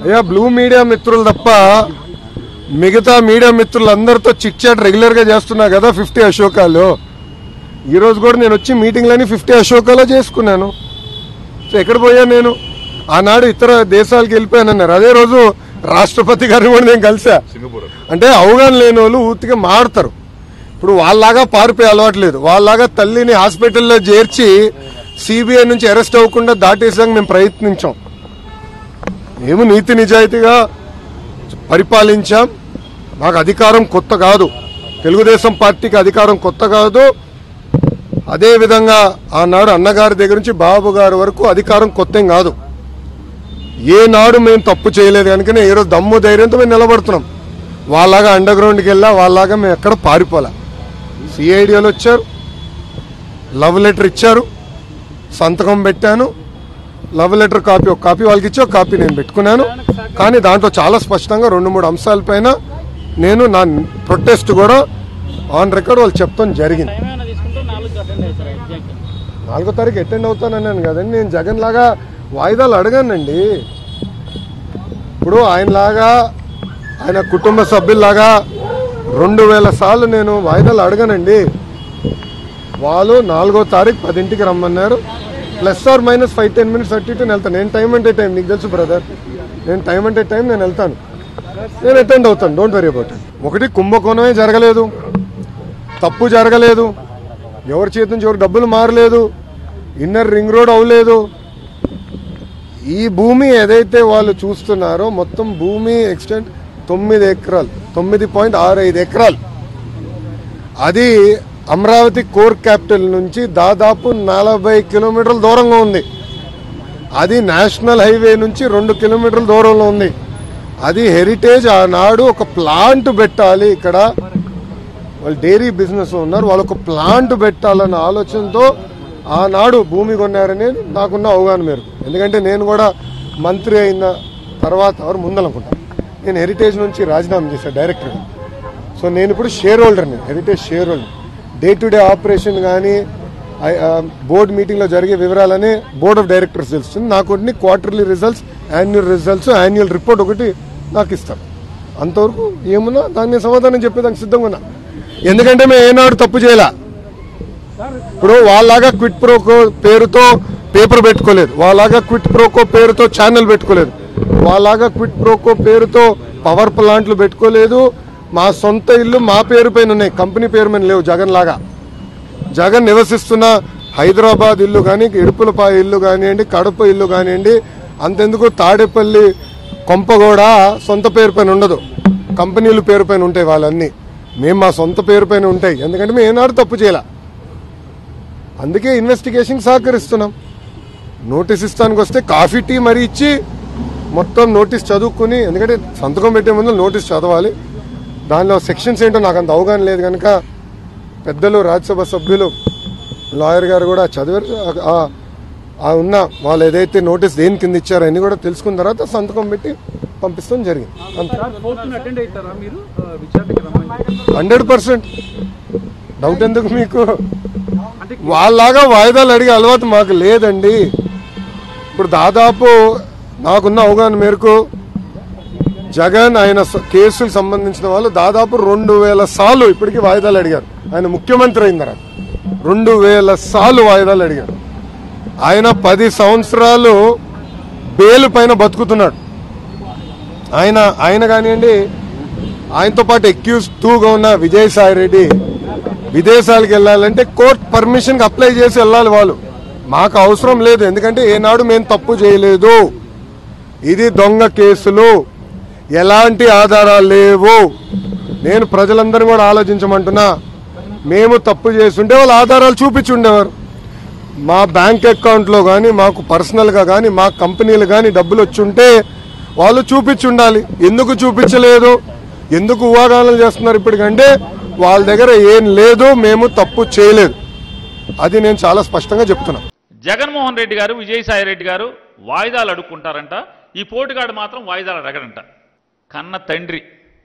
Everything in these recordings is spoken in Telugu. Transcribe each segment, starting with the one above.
అయ్యా బ్లూ మీడియా మిత్రులు తప్ప మిగతా మీడియా మిత్రులందరితో చిట్ చాట్ రెగ్యులర్ గా చేస్తున్నా కదా ఫిఫ్టీ అశోకాలు ఈ రోజు కూడా నేను వచ్చి మీటింగ్లని ఫిఫ్టీ అశోకాలో చేసుకున్నాను సో ఎక్కడ పోయా నేను ఆనాడు ఇతర దేశాలకు వెళ్ళిపోయానన్నారు అదే రోజు రాష్ట్రపతి గారిని కూడా నేను కలిసా అంటే అవగాహన లేని వాళ్ళు ఊతిగా మారుతారు ఇప్పుడు వాళ్ళలాగా పారిపోయే అలవాటు లేదు వాళ్ళలాగా తల్లిని హాస్పిటల్లో చేర్చి సిబిఐ నుంచి అరెస్ట్ అవ్వకుండా దాటేసాక మేము ప్రయత్నించాం మేము నీతి నిజాయితీగా పరిపాలించాం మాకు అధికారం కొత్త కాదు తెలుగుదేశం పార్టీకి అధికారం కొత్త కాదు అదే విధంగా ఆనాడు అన్నగారి దగ్గర నుంచి బాబు గారి వరకు అధికారం కొత్త ఏం కాదు ఏనాడు మేము తప్పు చేయలేదు కనుకనే ఏ రోజు దమ్ము ధైర్యంతో మేము నిలబడుతున్నాం వాళ్ళలాగా అండర్ గ్రౌండ్కి వెళ్ళా వాళ్ళలాగా మేము ఎక్కడ పారిపోలే సిఐడియాలు వచ్చారు లవ్ లెటర్ ఇచ్చారు సంతకం పెట్టాను లవ్ లెటర్ కాపీ ఒక కాపీ వాళ్ళకి ఇచ్చి ఒక కాపీ నేను పెట్టుకున్నాను కానీ దాంట్లో చాలా స్పష్టంగా రెండు మూడు అంశాలపైన నేను నా ప్రొటెస్ట్ కూడా ఆన్ రికార్డ్ వాళ్ళు చెప్తాం జరిగింది టైం ఏమైనా తీసుకుంటే నాలుగు అటెండ్ అవుతారు ఎగ్జాక్ట్ నాలుగో తారీఖు అటెండ్ అవుతానన్నాను కదండి నేను జగన్ లాగా వాయిదాలు అడగానండి ఇప్పుడు ఆయనలాగా ఆయన కుటుంబ సభ్యుల్లాగా రెండు వేల సార్లు నేను వాయిదాలు అడగనండి వాళ్ళు నాలుగో తారీఖు పదింటికి రమ్మన్నారు plus or minus five ten minutes thirty two వెళ్తాను నేను టైం అంటే టైం నీకు తెలుసు బ్రదర్ నేను టైం అంటే టైం నేను వెళ్తాను నేను అటెండ్ అవుతాను డోంట్ వరీ అబౌట్ ఒకటి కుంభకోణమే జరగలేదు తప్పు జరగలేదు ఎవరి చేతి నుంచి ఎవరు డబ్బులు మారలేదు ఇన్నర్ రింగ్ రోడ్ అవ్వలేదు ఈ భూమి ఏదైతే వాళ్ళు చూస్తున్నారో మొత్తం భూమి ఎక్స్టెంట్ తొమ్మిది ఎకరాలు తొమ్మిది పాయింట్ ఆరు ఐదు ఎకరాలు అది అమరావతి కోర్ క్యాపిటల్ నుంచి దాదాపు నలభై కిలోమీటర్ల దూరంగా ఉంది అది నేషనల్ హైవే నుంచి రెండు కిలోమీటర్ల దూరంలో ఉంది అది హెరిటేజ్ ఆనాడు ఒక ప్లాంట్ పెట్టాలి ఇక్కడ వాళ్ళు డైరీ బిజినెస్ ఉన్నారు వాళ్ళు ఒక ప్లాంట్ పెట్టాలన్న ఆలోచనతో ఆనాడు భూమి కొన్నారనేది నాకున్న అవగాహన మేరకు ఎందుకంటే నేను కూడా మంత్రి అయిన తర్వాత ఎవరు ముందనుకుంటాను నేను హెరిటేజ్ నుంచి రాజీనామా చేశాను డైరెక్టర్గా సో నేను ఇప్పుడు షేర్ హోల్డర్ని heritage share holder day to day operation కానీ బోర్డ్ మీటింగ్లో జరిగే వివరాలని బోర్డ్ ఆఫ్ డైరెక్టర్స్ తెలుస్తుంది నాకు కొన్ని quarterly results annual results annual report ఒకటి నాకు ఇస్తారు అంతవరకు ఏమున్నా దాన్ని సమాధానం చెప్పేదానికి సిద్ధంగా ఉన్నా ఎందుకంటే మేము ఏనాడు తప్పు చేయలే ఇప్పుడు వాళ్ళలాగా క్విట్ ప్రోకో పేరుతో పేపర్ పెట్టుకోలేదు వాళ్ళలాగా క్విట్ ప్రోకో పేరుతో ఛానల్ పెట్టుకోలేదు వాళ్ళలాగా క్విట్ ప్రోకో పేరుతో పవర్ ప్లాంట్లు పెట్టుకోలేదు మా సొంత ఇల్లు మా పేరు పైన ఉన్నాయి కంపెనీ పేరు మీద లేవు జగన్ లాగా జగన్ నివసిస్తున్న హైదరాబాద్ ఇల్లు కానీ ఇడుపులపాయ ఇల్లు కానివ్వండి కడప ఇల్లు కానివ్వండి అంతెందుకు తాడేపల్లి కొంప కూడా సొంత పేరు పైన ఉండదు కంపెనీల పేరు పైన ఉంటాయి వాళ్ళన్నీ మేము మా సొంత పేరు పైన ఉంటాయి ఎందుకంటే మేము ఏనాడు తప్పు చేయాల అందుకే ఇన్వెస్టిగేషన్ సహకరిస్తున్నాం నోటీస్ ఇస్తానికి వస్తే కాఫీ టీ మరీ ఇచ్చి మొత్తం నోటీస్ చదువుకుని ఎందుకంటే సంతకం పెట్టే ముందు నోటీస్ చదవాలి దానిలో సెక్షన్స్ ఏంటో నాకు అంత అవగాహన లేదు కనుక పెద్దలు రాజ్యసభ సభ్యులు లాయర్ గారు కూడా చదివారు ఆ- ఆ ఉన్న వాళ్ళు ఏదైతే నోటీస్ దేని కింద ఇచ్చారో అన్ని కూడా తెలుసుకున్న తర్వాత సంతకం పెట్టి పంపిస్తాం జరిగింది అంతే సార్ ఫోర్త్ అటెండ్ అవుతారా మీరు ఆ, విచారణకి రమ్మని హండ్రెడ్ పర్సెంట్ డౌట్ ఎందుకు మీకు అంటే వాళ్ళలాగా వాయిదాలు అడిగే అలవాటు మాకు లేదండి ఇప్పుడు దాదాపు నాకున్న అవగాహన మేరకు జగన్ ఆయన స- కేసులకు సంబంధించిన వాళ్ళు దాదాపు రెండు వేల సార్లు ఇప్పటికీ వాయిదాలు అడిగారు ఆయన ముఖ్యమంత్రి అయిన తర్వాత రెండు వేల సార్లు వాయిదాలు అడిగారు ఆయన పది సంవత్సరాలు బెయిల్ పైన బతుకుతున్నాడు ఆయన ఆయన కానివ్వండి ఆయనతో పాటు ఎక్యూజ్ టూగా ఉన్న విజయసాయి రెడ్డి విదేశాలకు వెళ్ళాలంటే కోర్ట్ పర్మిషన్ అప్లై చేసి వెళ్ళాలి వాళ్ళు మాకు అవసరం లేదు ఎందుకంటే ఏనాడు మేము తప్పు చేయలేదు ఇది దొంగ కేసులు ఎలాంటి ఆధారాలు లేవు నేను ప్రజలందరినీ కూడా ఆలోచించమంటున్నా మేము తప్పు చేస్తుంటే వాళ్ళు ఆధారాలు చూపించి ఉండేవారు మా బ్యాంక్ అకౌంట్లో కానీ మాకు పర్సనల్గా కానీ మా కంపెనీలు కానీ డబ్బులు వచ్చి ఉంటే వాళ్ళు చూపించి ఉండాలి ఎందుకు చూపించలేదు ఎందుకు ఊహాగానాలు చేస్తున్నారు ఇప్పటికంటే వాళ్ళ దగ్గర ఏం లేదు మేము తప్పు చేయలేదు అది నేను చాలా స్పష్టంగా చెప్తున్నా జగన్మోహన్ రెడ్డి గారు విజయసాయి రెడ్డి గారు వాయిదాలు అడుక్కుంటారంట ఈ పోటుగాడు మాత్రం వాయిదాలు అడగడంట కన్న తండ్రి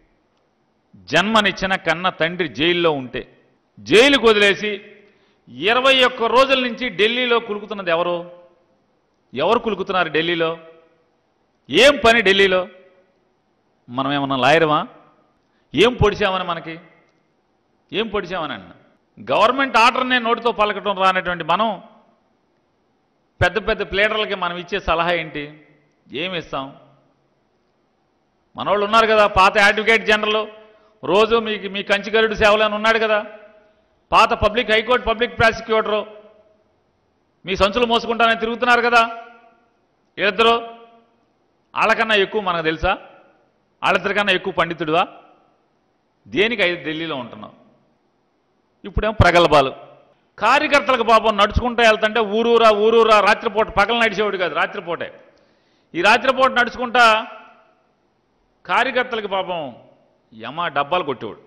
జన్మనిచ్చిన కన్న తండ్రి జైల్లో ఉంటే జైలుకు వదిలేసి ఇరవై ఒక్క రోజుల నుంచి ఢిల్లీలో కులుకుతున్నది ఎవరు ఎవరు కులుకుతున్నారు ఢిల్లీలో ఏం పని ఢిల్లీలో మనం ఏమన్నా లాయరమా ఏం పొడిచామని మనకి ఏం పొడిచామని అన్న గవర్నమెంట్ ఆర్డర్నే నోటితో పలకటం రానటువంటి మనం పెద్ద పెద్ద ప్లేడర్లకి మనం ఇచ్చే సలహా ఏంటి ఏమి ఇస్తాం మనోళ్ళు ఉన్నారు కదా పాత అడ్వకేట్ జనరల్ రోజు మీకు మీ కంచిగరుడు సేవలు అని ఉన్నాడు కదా పాత పబ్లిక్ హైకోర్టు పబ్లిక్ ప్రాసిక్యూటరు మీ సంచులు మోసుకుంటానని తిరుగుతున్నారు కదా వీళ్ళిద్దరు వాళ్ళకన్నా ఎక్కువ మనకు తెలుసా వాళ్ళిద్దరికన్నా ఎక్కువ పండితుడివా దేనికి ఐదు ఢిల్లీలో ఉంటున్నావు ఇప్పుడేమో ప్రగల్భాలు కార్యకర్తలకు పాపం నడుచుకుంటూ వెళ్తుంటే ఊరూరా ఊరూరా రాత్రిపూట పగలు నడిచేవాడు కాదు రాత్రిపూటే ఈ రాత్రిపూట నడుచుకుంటా కార్యకర్తలకు పాపం యమ డబ్బాలు కొట్టేవాడు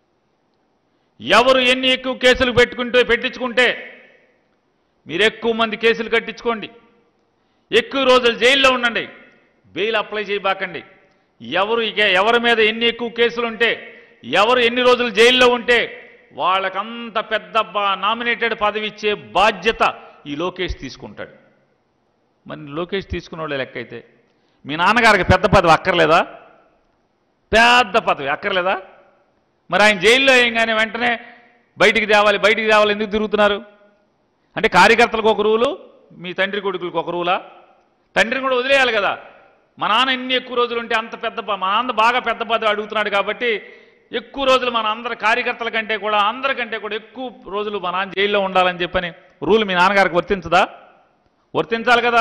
ఎవరు ఎన్ని ఎక్కువ కేసులు పెట్టుకుంటే పెట్టించుకుంటే మీరు ఎక్కువ మంది కేసులు కట్టించుకోండి ఎక్కువ రోజులు జైల్లో ఉండండి బెయిల్ అప్లై చేయబాకండి ఎవరు ఇక ఎవరి మీద ఎన్ని ఎక్కువ కేసులు ఉంటే ఎవరు ఎన్ని రోజులు జైల్లో ఉంటే వాళ్ళకంత పెద్ద నామినేటెడ్ పదవి ఇచ్చే బాధ్యత ఈ లోకేష్ తీసుకుంటాడు మరి లోకేష్ తీసుకున్న వాళ్ళే లెక్క అయితే మీ నాన్నగారికి పెద్ద పదవి అక్కర్లేదా పెద్ద పదవి అక్కర్లేదా మరి ఆయన జైల్లో వేయంగానే వెంటనే బయటికి తేవాలి బయటికి తేవాలి ఎందుకు తిరుగుతున్నారు అంటే కార్యకర్తలకు ఒక రూలు మీ తండ్రి కొడుకులకు ఒక రూలా తండ్రిని కూడా వదిలేయాలి కదా మా నాన్న ఎన్ని ఎక్కువ రోజులు ఉంటే అంత పెద్ద ప- మా నాన్న బాగా పెద్ద పదవి అడుగుతున్నాడు కాబట్టి ఎక్కువ రోజులు మన అందరి కార్యకర్తల కంటే కూడా అందరికంటే కూడా ఎక్కువ రోజులు మా నాన్న జైల్లో ఉండాలని చెప్పని రూల్ మీ నాన్నగారికి వర్తించదా వర్తించాలి కదా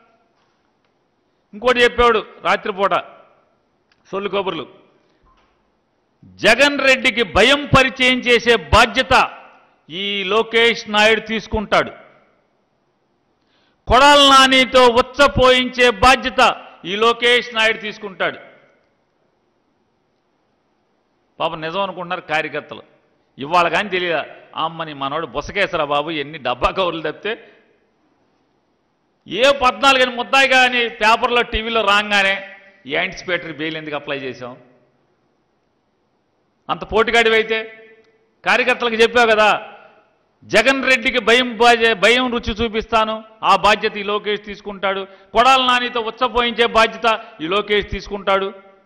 ఇంకోటి చెప్పాడు రాత్రిపూట సొల్లు కబుర్లు జగన్ రెడ్డికి భయం పరిచయం చేసే బాధ్యత ఈ లోకేష్ నాయుడు తీసుకుంటాడు కొడాల నానితో ఉచ్చపోయించే బాధ్యత ఈ లోకేష్ నాయుడు తీసుకుంటాడు పాపం నిజం అనుకుంటున్నారు కార్యకర్తలు ఇవాళ కానీ తెలియదా అమ్మని మనోడు బుసకేసరా బాబు ఎన్ని డబ్బా కవర్లు తప్పితే ఏ పద్నాలుగని ముద్దాయి కానీ పేపర్లో టీవీలో రాగానే యాంటిసిపేటరీ బెయిల్ ఎందుకు అప్లై చేశాం అంత పోటీగాడివైతే కార్యకర్తలకు చెప్పావు కదా జగన్ రెడ్డికి భయం బాజ- భయం రుచి చూపిస్తాను ఆ బాధ్యత ఈ లోకేష్ తీసుకుంటాడు కొడాల నానితో ఉచ్చపోయించే బాధ్యత ఈ లోకేష్ తీసుకుంటాడు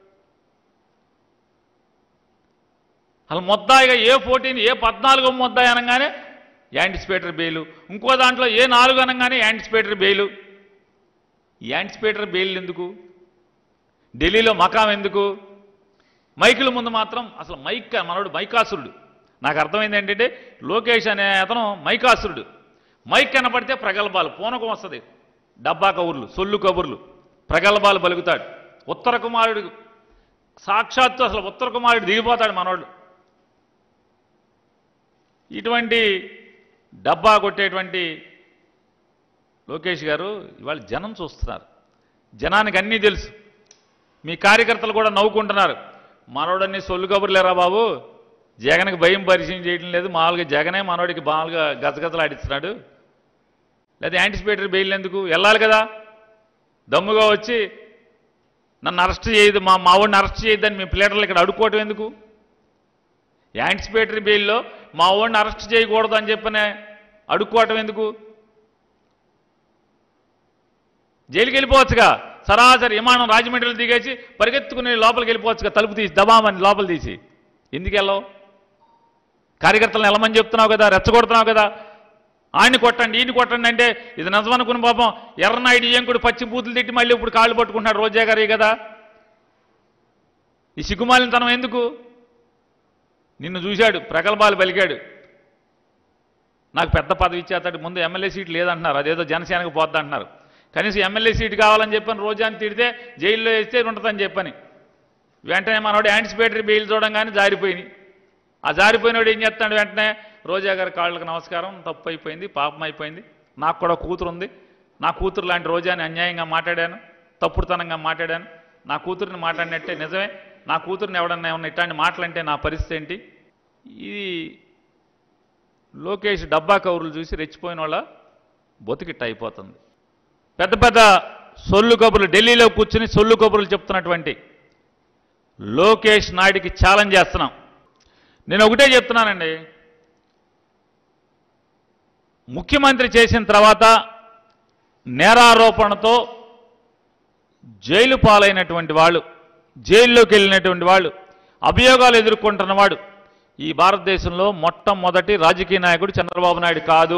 అసలు మొద్దాయిగా ఏ ఫోర్టీన్ ఏ పద్నాలుగో మొద్దాయి అనగానే యాంటిసిపేటరీ బెయిలు ఇంకో దాంట్లో ఏ నాలుగు అనగానే యాంటిసిపేటరీ బెయిలు ఈ యాంటిసిపేటరీ బెయిల్ ఎందుకు ఢిల్లీలో మకాం ఎందుకు మైకుల ముందు మాత్రం అసలు మైక్ మనోడు మైకాసురుడు నాకు అర్థమైంది ఏంటంటే లోకేష్ అనే అతను మైకాసురుడు మైక్ కనపడితే ప్రగల్భాలు పూనకం వస్తుంది డబ్బా కబుర్లు సొల్లు కబుర్లు ప్రగల్భాలు పలుకుతాడు ఉత్తర కుమారుడు సాక్షాత్తు అసలు ఉత్తర కుమారుడు దిగిపోతాడు మనోడు ఇటువంటి డబ్బా కొట్టేటువంటి లోకేష్ గారు ఇవాళ జనం చూస్తున్నారు జనానికి అన్నీ తెలుసు మీ కార్యకర్తలు కూడా నవ్వుకుంటున్నారు మనోడన్ని సొల్లు కబుర్లేరా బాబు జగన్కి భయం పరిచయం చేయడం లేదు మామూలుగా జగనే మనోడికి మామూలుగా గజగజలాడిస్తున్నాడు లేదా యాంటిసిపేటరీ బెయిల్ ఎందుకు వెళ్ళాలి కదా దమ్ముగా వచ్చి నన్ను అరెస్ట్ చేయదు మా మావాడిని అరెస్ట్ చేయొద్దని మీ ప్లేటర్లు ఇక్కడ అడుక్కోవటం ఎందుకు యాంటిసిపేటరీ బెయిల్లో మా వాడిని అరెస్ట్ చేయకూడదు అని చెప్పనే అడుక్కోవటం ఎందుకు జైలుకి వెళ్ళిపోవచ్చుగా సరాసరి విమానం రాజమండ్రిలో దిగేసి పరిగెత్తుకుని లోపలికి వెళ్ళిపోవచ్చుగా తలుపు తీసి దబామని లోపల తీసి ఎందుకు వెళ్ళావు కార్యకర్తలను వెళ్ళమని చెప్తున్నావు కదా రెచ్చగొడుతున్నావు కదా ఆయన్ని కొట్టండి ఈయన్ని కొట్టండి అంటే ఇది నిజమనుకుని పాపం ఎర్రనాయుడు ఏంకుడు పచ్చి బూతులు తిట్టి మళ్ళీ ఇప్పుడు కాళ్ళు పట్టుకుంటున్నాడు రోజా గారి కదా ఈ సిగ్గుమాలినతనం ఎందుకు నిన్ను చూశాడు ప్రగల్భాలు పలికాడు నాకు పెద్ద పదవి ఇచ్చేస్తాడు ముందు ఎమ్మెల్యే సీట్ లేదంటున్నారు అదేదో జనసేనకు పోద్ది అంటున్నారు కనీసం ఎమ్మెల్యే సీట్ కావాలని చెప్పని రోజాని తిడితే జైల్లో వేస్తే ఉంటుందని చెప్పని వెంటనే మనోడు యాంటిసిపేటరీ బెయిల్ చూడంగానే జారిపోయినాయి ఆ జారిపోయినోడు ఏం చేస్తాడు వెంటనే రోజా గారి కాళ్ళకి నమస్కారం తప్పు అయిపోయింది పాపం అయిపోయింది నాకు కూడా కూతురు ఉంది నా కూతురు లాంటి రోజాని అన్యాయంగా మాట్లాడాను తప్పుడుతనంగా మాట్లాడాను నా కూతురిని మాట్లాడినట్టే నిజమే నా కూతురిని ఎవడన్నా ఏమన్నా ఇట్లాంటి మాటలంటే నా పరిస్థితి ఏంటి ఇది లోకేష్ డబ్బా కౌరులు చూసి రెచ్చిపోయిన వాళ్ళ బతికిట్ట అయిపోతుంది పెద్ద పెద్ద సొల్లు కబుర్లు ఢిల్లీలో కూర్చుని సొల్లు కబుర్లు చెప్తున్నటువంటి లోకేష్ నాయుడికి ఛాలెంజ్ చేస్తున్నాం నేను ఒకటే చెప్తున్నానండి ముఖ్యమంత్రి చేసిన తర్వాత నేరారోపణతో జైలు పాలైనటువంటి వాళ్ళు జైల్లోకి వెళ్ళినటువంటి వాళ్ళు అభియోగాలు ఎదుర్కొంటున్నవాడు ఈ భారతదేశంలో మొట్టమొదటి రాజకీయ నాయకుడు చంద్రబాబు నాయుడు కాదు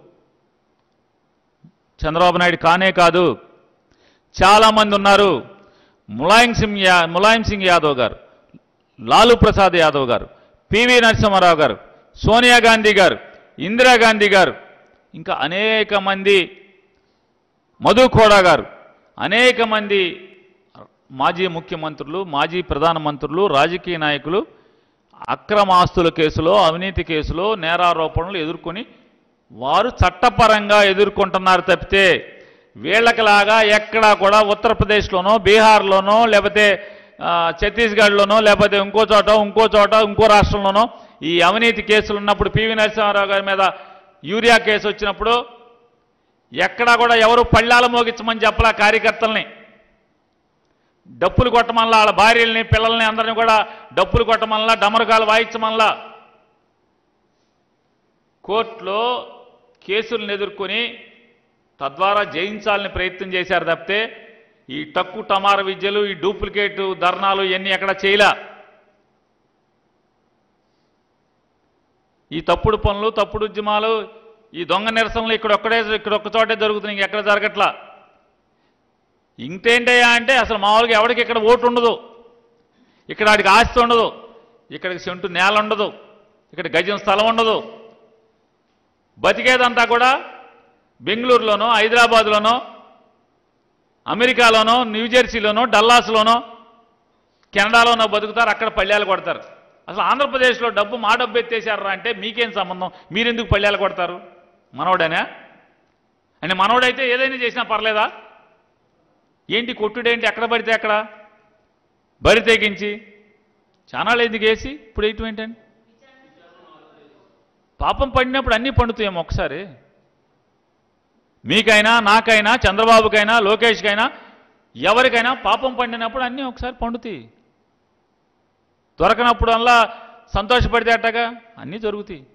చంద్రబాబు నాయుడు కానే కాదు చాలామంది ఉన్నారు ములాయం సింగ్ యా ములాయం సింగ్ యాదవ్ గారు లాలూ ప్రసాద్ యాదవ్ గారు పివి నరసింహారావు గారు సోనియా గాంధీ గారు ఇందిరాగాంధీ గారు ఇంకా అనేక మంది మధు ఖోడా గారు అనేక మంది మాజీ ముఖ్యమంత్రులు మాజీ ప్రధానమంత్రులు రాజకీయ నాయకులు అక్రమ ఆస్తుల కేసులో అవినీతి కేసులో నేరారోపణలు ఎదుర్కొని వారు చట్టపరంగా ఎదుర్కొంటున్నారు తప్పితే వీళ్ళకిలాగా ఎక్కడా కూడా ఉత్తరప్రదేశ్లోనో బీహార్లోనో లేకపోతే ఆ, ఛత్తీస్గఢ్లోనో లేకపోతే ఇంకో చోట ఇంకో చోట ఇంకో రాష్ట్రంలోనో ఈ అవినీతి కేసులు ఉన్నప్పుడు పివి నరసింహారావు గారి మీద యూరియా కేసు వచ్చినప్పుడు ఎక్కడా కూడా ఎవరు పళ్ళాల మోగించమని చెప్పలా కార్యకర్తల్ని డప్పులు కొట్టమల్లా వాళ్ళ భార్యల్ని పిల్లల్ని అందరిని కూడా డప్పులు కొట్టమల్లా డమరుగాలు వాయించమల్లా కోర్టులో కేసులను ఎదుర్కొని తద్వారా జయించాలని ప్రయత్నం చేశారు తప్పితే ఈ టక్కు టమార విద్యలు ఈ డూప్లికేట్ ధర్నాలు ఇవన్నీ ఎక్కడ చేయలే ఈ తప్పుడు పనులు తప్పుడు ఉద్యమాలు ఈ దొంగ నిరసనలు ఇక్కడ ఒక్కడే ఇక్కడ ఒక్క చోటే జరుగుతున్నాయి ఇంకెక్కడ జరగట్లా ఇంతేంటయ్యా అంటే అసలు మామూలుగా ఎవరికి ఇక్కడ ఓటు ఉండదు ఇక్కడ వాడికి ఆస్తి ఉండదు ఇక్కడికి సెంటు నేల ఉండదు ఇక్కడ గజం స్థలం ఉండదు బతికేదంతా కూడా బెంగళూరులోనో హైదరాబాద్లోనో అమెరికాలోనో న్యూజెర్సీలోనో డల్లాస్లోనో కెనడాలోనో బతుకుతారు అక్కడ పళ్ళాలు కొడతారు అసలు ఆంధ్రప్రదేశ్లో డబ్బు మా డబ్బు ఎత్తేసారా అంటే మీకేం సంబంధం మీరెందుకు పళ్ళాలు కొడతారు మనోడేనా అంటే మనోడైతే ఏదైనా చేసినా పర్లేదా ఏంటి కొట్టుడేంటి ఎక్కడ పడితే ఎక్కడ బరి తెగించి చానాలు ఎందుకు వేసి ఇప్పుడు వేయటం ఏంటండి పాపం పడినప్పుడు అన్నీ పండుతాయేమో ఒకసారి మీకైనా నాకైనా చంద్రబాబుకైనా లోకేష్కైనా ఎవరికైనా పాపం పండినప్పుడు అన్నీ ఒకసారి పండుతాయి దొరకనప్పుడు అలా సంతోషపడితే అట్టగా అన్నీ జరుగుతాయి